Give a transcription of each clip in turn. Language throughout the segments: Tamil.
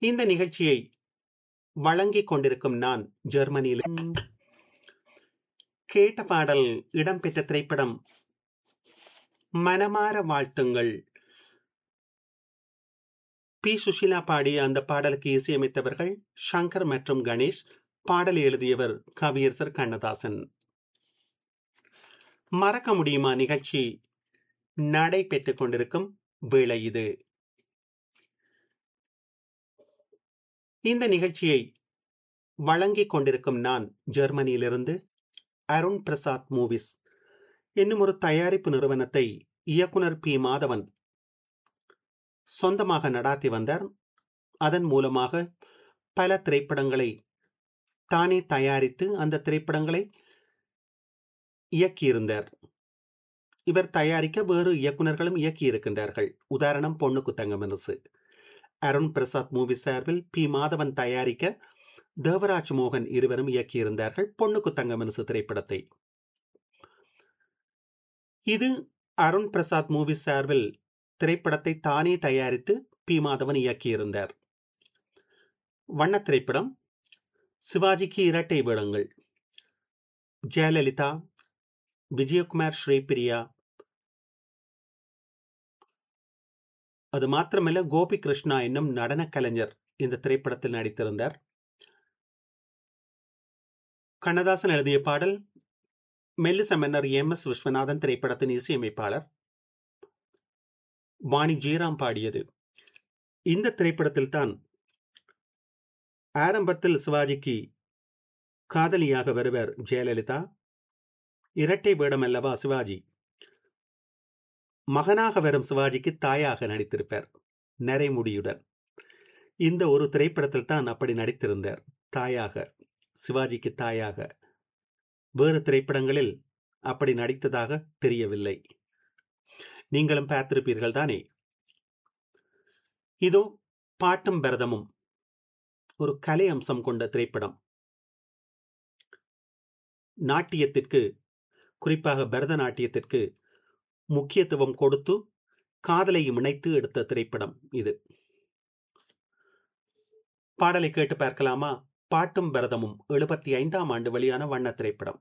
இந்த நிகழ்ச்சியை வழங்கிக் கொண்டிருக்கும் நான் ஜெர்மனியில் கேட்ட பாடல் இடம்பெற்ற திரைப்படம் மனமார வாழ்த்துங்கள் பி சுஷிலா பாடிய அந்த பாடலுக்கு இசையமைத்தவர்கள் சங்கர் மற்றும் கணேஷ் பாடல் எழுதியவர் கவியரசர் கண்ணதாசன் மறக்க முடியுமா நிகழ்ச்சி நடைபெற்றுக் கொண்டிருக்கும் வேளை இது இந்த நிகழ்ச்சியை வழங்கிக் கொண்டிருக்கும் நான் ஜெர்மனியிலிருந்து அருண் பிரசாத் மூவிஸ் என்னும் ஒரு தயாரிப்பு நிறுவனத்தை இயக்குனர் பி மாதவன் சொந்தமாக நடாத்தி வந்தார் அதன் மூலமாக பல திரைப்படங்களை தானே தயாரித்து அந்த திரைப்படங்களை இயக்கியிருந்தார் இவர் தயாரிக்க வேறு இயக்குநர்களும் இயக்கி இருக்கின்றார்கள் உதாரணம் பொண்ணுக்கு தங்கமனசு அருண் பிரசாத் மூவி சார்பில் பி மாதவன் தயாரிக்க தேவராஜ் மோகன் இருவரும் இயக்கியிருந்தார்கள் பொண்ணுக்கு தங்கமனசு திரைப்படத்தை இது அருண் பிரசாத் மூவி சார்பில் திரைப்படத்தை தானே தயாரித்து பி மாதவன் இயக்கியிருந்தார் வண்ண திரைப்படம் சிவாஜிக்கு இரட்டை வேடங்கள் ஜெயலலிதா விஜயகுமார் ஸ்ரீபிரியா அது மாத்திரமல்ல கோபி கிருஷ்ணா என்னும் நடன கலைஞர் இந்த திரைப்படத்தில் நடித்திருந்தார் கண்ணதாசன் எழுதிய பாடல் மெல்லிச மன்னர் எம் எஸ் விஸ்வநாதன் திரைப்படத்தின் இசையமைப்பாளர் வாணி ஜெயராம் பாடியது இந்த திரைப்படத்தில் தான் ஆரம்பத்தில் சிவாஜிக்கு காதலியாக வருவர் ஜெயலலிதா இரட்டை வேடம் அல்லவா சிவாஜி மகனாக வரும் சிவாஜிக்கு தாயாக நடித்திருப்பார் நரைமுடியுடன் இந்த ஒரு திரைப்படத்தில் தான் அப்படி நடித்திருந்தார் தாயாக சிவாஜிக்கு தாயாக வேறு திரைப்படங்களில் அப்படி நடித்ததாக தெரியவில்லை நீங்களும் பார்த்திருப்பீர்கள் தானே இதோ பாட்டும் பரதமும் ஒரு கலை அம்சம் கொண்ட திரைப்படம் நாட்டியத்திற்கு குறிப்பாக பரதநாட்டியத்திற்கு முக்கியத்துவம் கொடுத்து காதலையும் இணைத்து எடுத்த திரைப்படம் இது பாடலை கேட்டு பார்க்கலாமா பாட்டும் பரதமும் எழுபத்தி ஐந்தாம் ஆண்டு வெளியான வண்ண திரைப்படம்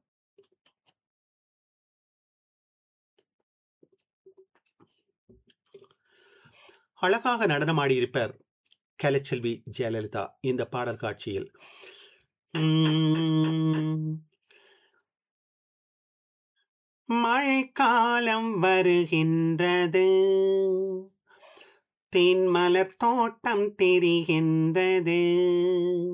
அழகாக நடனமாடியிருப்பார் கலைச்செல்வி ஜெயலலிதா இந்த பாடல் காட்சியில் மழைக்காலம் வருகின்றது தென்மலர் தோட்டம் தெரிகின்றது